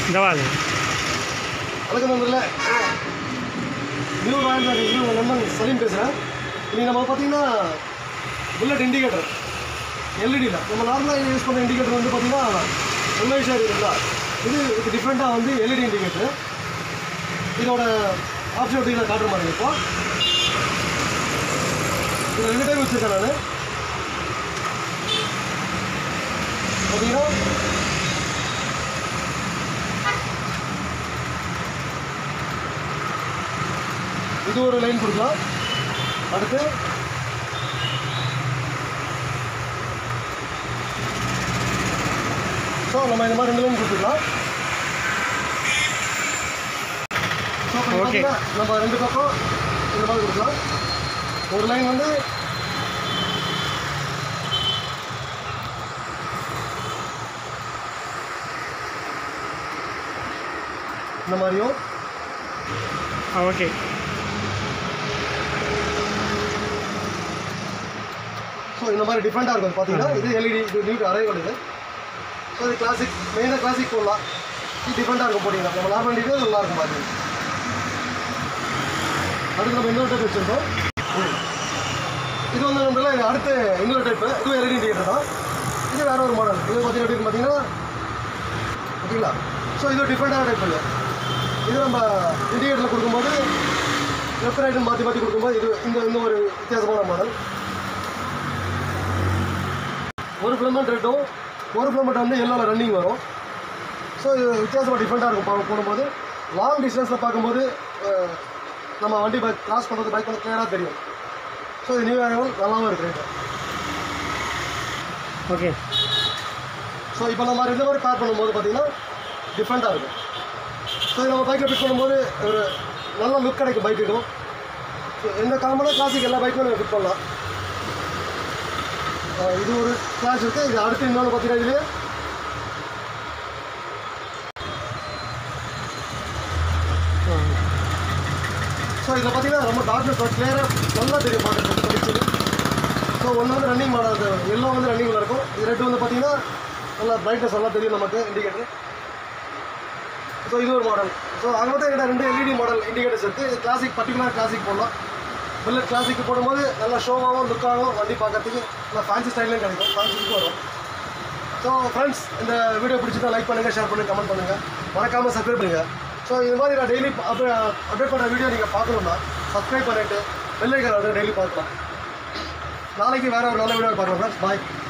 இந்த வாங்க வணக்கம் நண்பர்களே நியூ ராயல் பேட்டரி உங்கள் நண்பன் சலீம் பேசுகிறேன் இன்றைக்கி நம்ம பார்த்தீங்கன்னா புல்லட் இண்டிகேட்டர் எல்இடியில் நம்ம நார்மலாக யூஸ் பண்ணுற இண்டிகேட்டர் வந்து பார்த்தீங்கன்னா எம்ஐஷார் இருக்குங்களா இது இது டிஃப்ரெண்ட்டாக வந்து எல்இடி இண்டிகேட்டர் இதோட ஆப்ஷன் எப்படி நான் காட்டுற மாதிரி இப்போ இது ரெண்டு டைம் வச்சுருக்கேன் நான் பார்த்தீங்கன்னா இது ஒரு லைன் கொடுக்கலாம் அடுத்து ஸோ நம்ம இந்த மாதிரி ரெண்டு லைன் கொடுத்துக்கலாம் ஸோ இப்போ Okay. பார்த்தீங்கன்னா நம்ம ரெண்டு பக்கம் இந்த மாதிரி கொடுக்கலாம் ஒரு லைன் வந்து இந்த மாதிரியும் ஆ ஓகே ஸோ இந்த மாதிரி டிஃப்ரெண்ட்டாக இருக்கும் பார்த்தீங்கன்னா இது எல்இடி இது நியூ அரைவல் இது ஸோ இது கிளாசிக் மெயினாக கிளாசிக் போடலாம் இது டிஃப்ரெண்ட்டாக இருக்கும் போட்டிங்கன்னா நம்ம நார்மல் டிவே நல்லா இருக்கும் பார்த்தீங்க அடுத்து நம்ம இன்னொரு டைப் வச்சுருக்கோம் ம். இது வந்து நம்மள இது அடுத்து இன்னொரு டைப்பு இது எல்இடி இண்டிகேட்டர் தான் இது வேற ஒரு மாடல் இது பார்த்தீங்கன்னா எப்படி இருக்கு பார்த்தீங்கன்னா ஓகேங்களா ஸோ இது டிஃப்ரெண்ட்டான டைப் இல்லை இது நம்ம இண்டிகேட்டரில் கொடுக்கும்போது லெஃப்ட் ரைட்டு மாற்றி மாற்றி கொடுக்கும்போது இது இந்த இந்த ஒரு வித்தியாசமான மாடல் ஒரு ஃபிலமெண்ட் ரெட்டும் ஒரு ஃபிலமெண்ட் வந்து எல்லோவில் ரன்னிங் வரும் ஸோ இது வித்தியாசமாக டிஃப்ரெண்ட்டாக இருக்கும் பா- போடும்போது லாங் டிஸ்டன்ஸில் பார்க்கும்போது அஹ், நம்ம வண்டி பைக் கிராஸ் பண்ணுறது பைக் வந்து கிளியராக தெரியும் ஸோ இது நியூ ஆகும் நல்லாவும் இருக்கு ரேட்டு ஓகே ஸோ இப்போ நம்ம இந்த மாதிரி பேர் பண்ணும்போது பார்த்தீங்கன்னா டிஃப்ரெண்ட்டாக இருக்கும் ஸோ இது நம்ம பைக்கில் ஃபிட் பண்ணும்போது ஒரு நல்ல லுக் கிடைக்கும் பைக்குக்கும் ஸோ எந்த காமனாக கிளாசிக் எல்லா பைக்கும் நம்ம ஃபிட் பண்ணலாம் அஹ், இது ஒரு கிளாஸ் இருக்குது இது அடுத்து இன்னொன்று பார்த்தீங்கன்னா இதுலேயே ஸோ இதில் பார்த்தீங்கன்னா ரொம்ப டார்க்னஸ் கிளியராக நல்லா தெரியும் பார்க்குறது படிச்சது ஸோ ஒன்று வந்து ரன்னிங் மாடல் அது எல்லோ வந்து ரன்னிங்கில் இருக்கும் இது ரெட்டு வந்து பார்த்தீங்கன்னா நல்லா பிரைட்னஸ் நல்லா தெரியும் நமக்கு இண்டிகேட்டர் ஸோ இது ஒரு மாடல் ஸோ அது மட்டும் என்கிட்ட ரெண்டு எல்இடி மாடல் இண்டிகேட்டர்ஸ் இருக்குது இது கிளாசிக் பர்டிகுலர் கிளாசிக் போடலாம் புல்லட் கிளாசிக் போடும்போது நல்லா ஷோவாகவும் லுக்காகவும் வண்டி பார்க்கறதுக்கு நல்லா ஃபேன்சி ஸ்டைல்லையும் கிடைக்கும் ஃபேன்சிக்கு வரும் ஸோ ஃப்ரெண்ட்ஸ் இந்த வீடியோ பிடிச்சிட்டா லைக் பண்ணுங்கள் ஷேர் பண்ணுங்கள் கமெண்ட் பண்ணுங்கள் மறக்காமல் சப்ஸ்கிரைப் பண்ணுங்கள் ஸோ இது மாதிரி நான் டெய்லி அப்டேட் பண்ணுற வீடியோ நீங்கள் பார்க்கணுன்னா சப்ஸ்கிரைப் பண்ணிவிட்டு பெல்லைக்கார டெய்லி பார்க்கலாம் நாளைக்கு வேறு ஒரு நல்ல வீடியோ பார்க்கலாம் ஃப்ரெண்ட்ஸ் பாய்